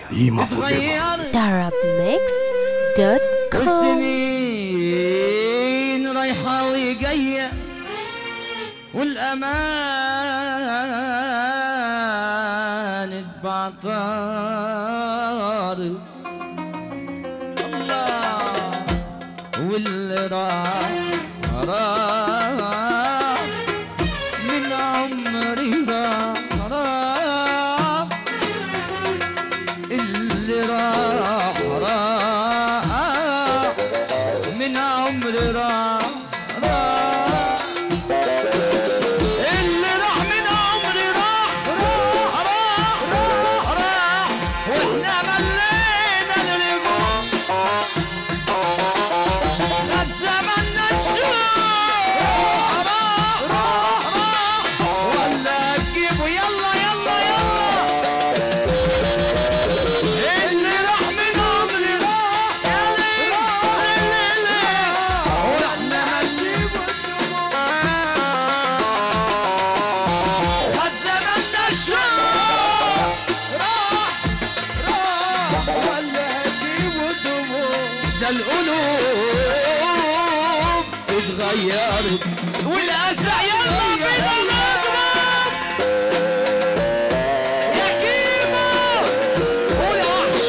ديما فوق اتغيرت darabmixed.com والسنين رايحة وجاية والأمان اتبعتار الله واللي راح راح من عمري راح راح اللي راح راح من عمري راح راح اللي راح من عمري راح راح راح راح راح واحنا ملينا الرجوع خد زمنا الشوق راح راح راح ولا تجيبوا يلا يلا يلا اللي راح من عمري راح يا ليل ليل ليل واحنا مليب خد زماننا الشوق راح راح ولا هتجيبوا دموع ده القلوب اتغيرت والاسى يلا بينا نضرب يا كيمو قول يا وحش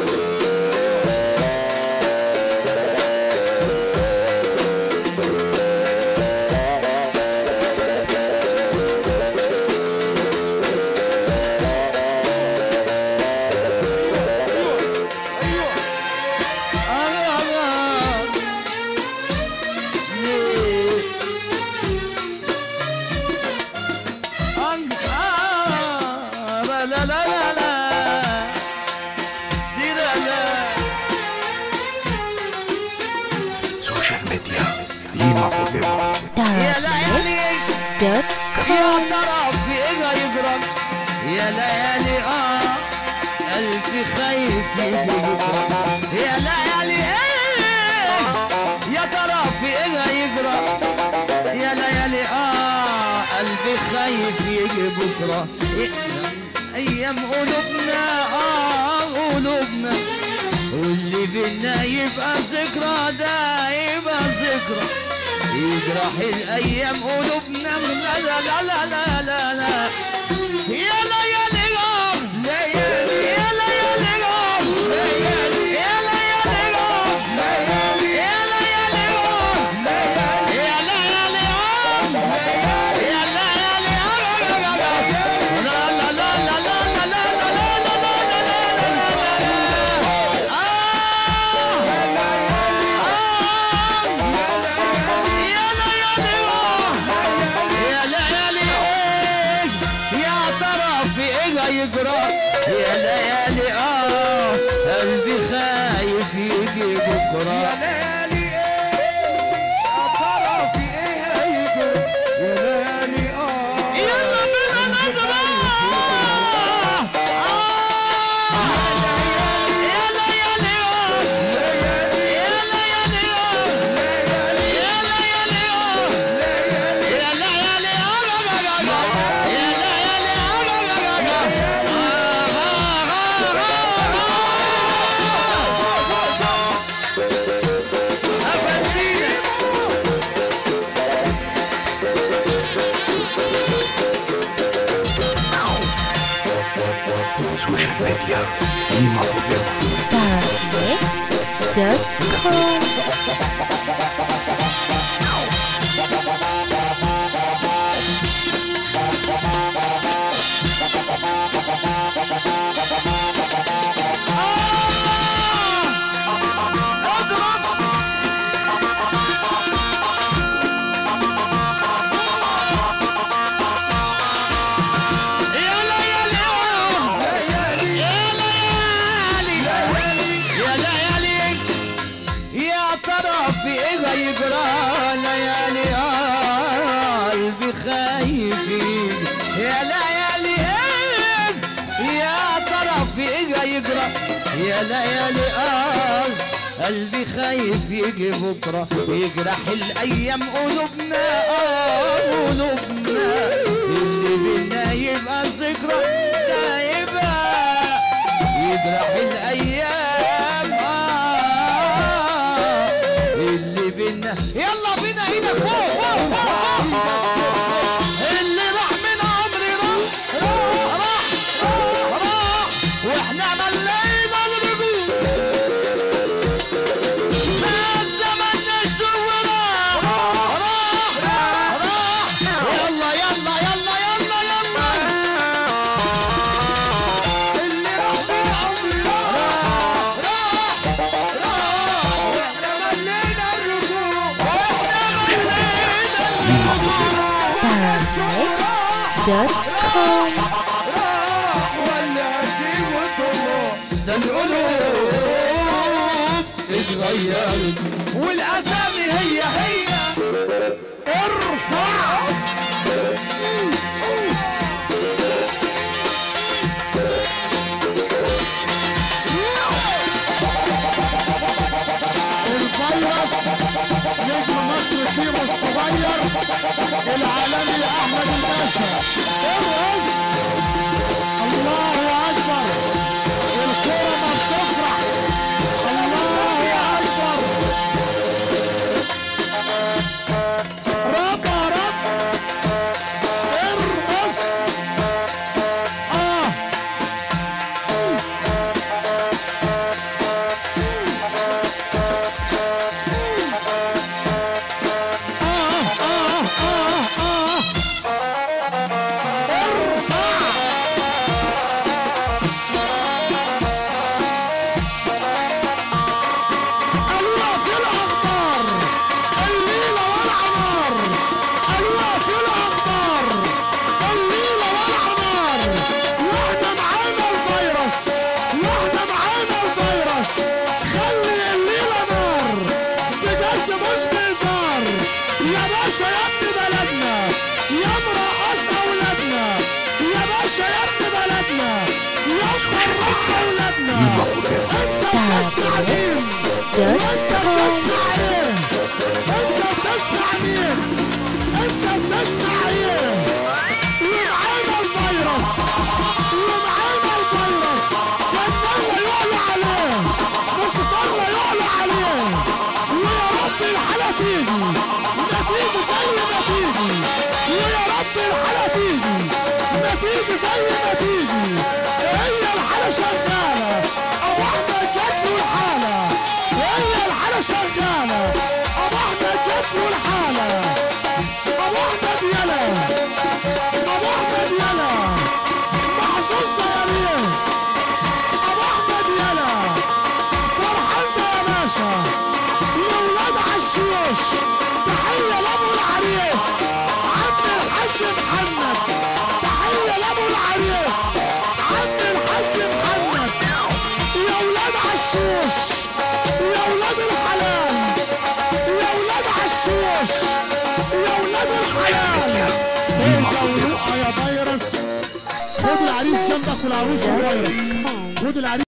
لا لا لا لا دي لا لا سوشيال ميديا ديما فوق يا ليالي يا darabmixed.com ترى في ايه يجرى يا ليالي اه قلبي خايف يجي بكره يا ليالي ايه يا ترى في ايه يجرى يا ليالي اه قلبي خايف يجي بكره ايام قلوبنا اه قلوبنا واللي بينا يبقى ذكرى ده يبقى ذكرى يجرح الايام قلوبنا لا لا لا لا لا لا لا يا ليالي غام يا ليالي غام يا ليالي غام يا ليالي غام يا ليالي غام يا ليالي غام لا لا لا لا لا لا لا لا لا لا لا لا لا لا يا ليالي يا ليالي يا ترى في ايه يجرى يا ليالي اه قلبي خايف يجي بكره يا ليالي يا ترى في ايه يجرى يا ليالي اه يلا بينا نضرب يا ليالي يا ليالي يا ليالي يا ليالي يا سوشيال ميديا ديما فوق darabmixed.com يا ليالي يا ليالي يا ليالي يا ترى في ايه يجرى ليالي آه، قلبي خايف يجي. يا ليالي إيه يا ترى في ايه يجرى يا ليالي اه قلبي خايف يجي بكرة يجرح الأيام قلوبنا آه قلوبنا اللي بينا يبقى ذكرى ده يبقى تجرح الايام آه اللي بينا يلا بينا ايدك فوق فوق فوق اللي راح من عمري راح راح راح راح واحنا ملينا الرجول مات زماننا الشهرة راح راح يلا يلا يلا يلا يلا اللي راح من عمري راح راح راح واحنا ملينا الرجول واحنا ملينا ليما فوبيا Paramix.com ده القلوب اتغيرت والاسامي هي هي ارفع الفيروس نجم مصر كيمو الصغير العالمي احمد الباشا ارقص الله اكبر الكرة ما بتفرح الله اكبر رب يا رب ارقص اه الوقف الاخضر الليله والعمار الوقف الاخضر الليله والعمار واحنا معانا الفيروس واحنا معانا الفيروس خلي الليله نار بجد مش بهزار يا باشا يا ابن بلدنا يا مرقص اولادنا يا باشا يا ابن بلدنا يا مفرح اولادنا ليما فوبيا انت بتسمع مين انت بتسمع ايه انت بتسمع مين انت بتسمع ايه ومعانا الفيروس ومعانا الفيروس فنان لا يعلى عليه موسيقار لا يعلى عليه ويا رب الحالة تيجي نتيجة زي ما تيجي ويا رب الحالة تيجي نتيجة زي ما تيجي هي الحالة شغالة ابو احمد جات له الحالة هي الحالة شغالة ابو احمد جات له الحالة ابو احمد يلا ابو احمد يلا محظوظ ده يا بيه ابو احمد يلا فرحان ده يا باشا يا ولاد عشوش تحية لابو العريس عم الحاج محمد تحية لابو العريس عم الحاج محمد يا ولاد عشوش يا ولاد الحلال يا ولاد عشوش يا ولاد الحلال ليما فوبيا يا فيروس خد العريس جنبك والعروس فيروس خد العريس